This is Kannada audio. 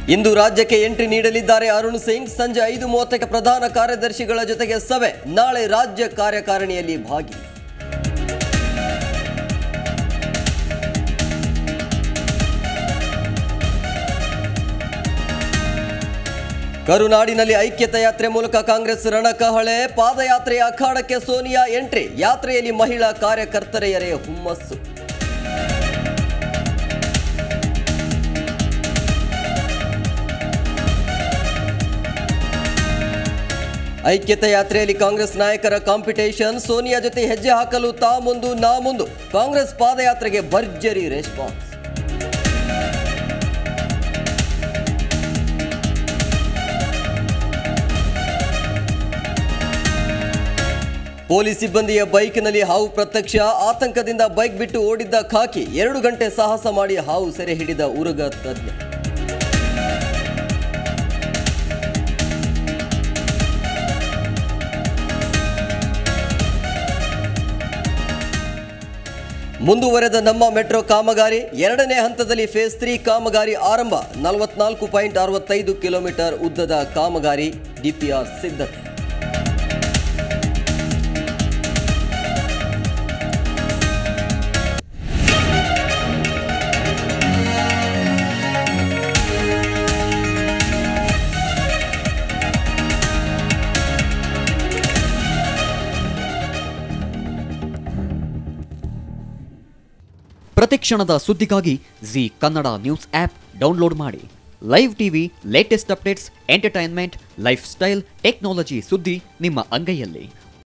ಇಂದು ರಾಜ್ಯಕ್ಕೆ ಎಂಟ್ರಿ ನೀಡಲಿದ್ದಾರೆ ಅರುಣ್ ಸಿಂಗ್ ಸಂಜೆ ಐದು ಮೂವತ್ತಕ್ಕೆ ಪ್ರಧಾನ ಕಾರ್ಯದರ್ಶಿಗಳ ಜೊತೆಗೆ ಸಭೆ ನಾಳೆ ರಾಜ್ಯ ಕಾರ್ಯಕಾರಿಣಿಯಲ್ಲಿ ಭಾಗಿ ಕರುನಾಡಿನಲ್ಲಿ ಐಕ್ಯತಾ ಯಾತ್ರೆ ಮೂಲಕ ಕಾಂಗ್ರೆಸ್ ರಣಕಹಳೆ ಪಾದಯಾತ್ರೆಯ ಅಖಾಡಕ್ಕೆ ಸೋನಿಯಾ ಎಂಟ್ರಿ ಯಾತ್ರೆಯಲ್ಲಿ ಮಹಿಳಾ ಕಾರ್ಯಕರ್ತರೆಯರೇ ಹುಮ್ಮಸ್ಸು ಐಕ್ಯತಾ ಯಾತ್ರೆಯಲ್ಲಿ ಕಾಂಗ್ರೆಸ್ ನಾಯಕರ ಕಾಂಪಿಟೇಷನ್ ಸೋನಿಯಾ ಜೊತೆ ಹೆಜ್ಜೆ ಹಾಕಲು ತಾ ಮುಂದು ನಾ ಮುಂದು ಕಾಂಗ್ರೆಸ್ ಪಾದಯಾತ್ರೆಗೆ ಭರ್ಜರಿ ರೆಸ್ಪಾನ್ಸ್ ಪೊಲೀಸ್ ಸಿಬ್ಬಂದಿಯ ಬೈಕ್ನಲ್ಲಿ ಹಾವು ಪ್ರತ್ಯಕ್ಷ ಆತಂಕದಿಂದ ಬೈಕ್ ಬಿಟ್ಟು ಓಡಿದ್ದ ಖಾಕಿ ಎರಡು ಗಂಟೆ ಸಾಹಸ ಮಾಡಿ ಹಾವು ಸೆರೆ ಹಿಡಿದ ಉರುಗ ತಜ್ಞ ಮುಂದುವರೆದ ನಮ್ಮ ಮೆಟ್ರೋ ಕಾಮಗಾರಿ ಎರಡನೇ ಹಂತದಲ್ಲಿ ಫೇಸ್ ತ್ರೀ ಕಾಮಗಾರಿ ಆರಂಭ ನಲವತ್ನಾಲ್ಕು ಪಾಯಿಂಟ್ ಅರವತ್ತೈದು ಕಿಲೋಮೀಟರ್ ಉದ್ದದ ಕಾಮಗಾರಿ ಡಿಪಿಆರ್ ಸಿದ್ಧತೆ ಪ್ರತಿಕ್ಷಣದ ಸುದ್ದಿಗಾಗಿ Zee Kannada news app download ಮಾಡಿ live TV latest updates entertainment lifestyle technology ಸುದ್ದಿ ನಿಮ್ಮ ಅಂಗೈಯಲ್ಲಿ